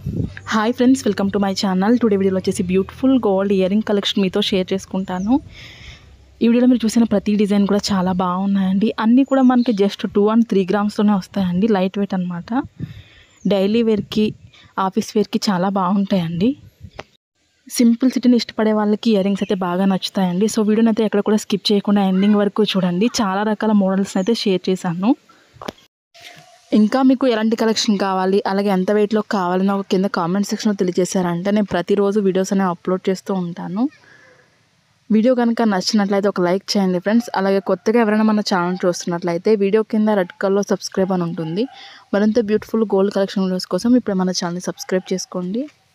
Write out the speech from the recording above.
hi friends welcome to my channel today వీడియోలో వచ్చేసి beautiful gold earring collection మీతో share చేసుకుంటాను ఈ వీడియోలో మీరు చూసిన ప్రతి డిజైన్ కూడా చాలా బాగున్నాయండి అన్నీ కూడా మనకి జస్ట్ టూ అండ్ త్రీ గ్రామ్స్లోనే వస్తాయండి లైట్ వెయిట్ అనమాట డైలీ వేర్కి ఆఫీస్ వేర్కి చాలా బాగుంటాయండి సింపుల్ సిటీని ఇష్టపడే వాళ్ళకి ఇయర్ రింగ్స్ అయితే బాగా నచ్చుతాయండి సో వీడియోని అయితే ఎక్కడ కూడా స్కిప్ చేయకుండా ఎండింగ్ వరకు చూడండి చాలా రకాల మోడల్స్ అయితే షేర్ చేశాను ఇంకా మీకు ఎలాంటి కలెక్షన్ కావాలి అలాగే ఎంత వెయిట్లో కావాలి నాకు కింద కామెంట్ సెక్షన్లో తెలియజేశారంటే నేను ప్రతిరోజు వీడియోస్ అనేవి అప్లోడ్ చేస్తూ ఉంటాను వీడియో కనుక నచ్చినట్లయితే ఒక లైక్ చేయండి ఫ్రెండ్స్ అలాగే కొత్తగా ఎవరైనా మన ఛానల్ చూస్తున్నట్లయితే వీడియో కింద రెడ్ కలర్లో సబ్స్క్రైబ్ అని ఉంటుంది మరింత బ్యూటిఫుల్ గోల్డ్ కలెక్షన్ వీడియోస్ కోసం ఇప్పుడు మన ఛానల్ని సబ్స్క్రైబ్ చేసుకోండి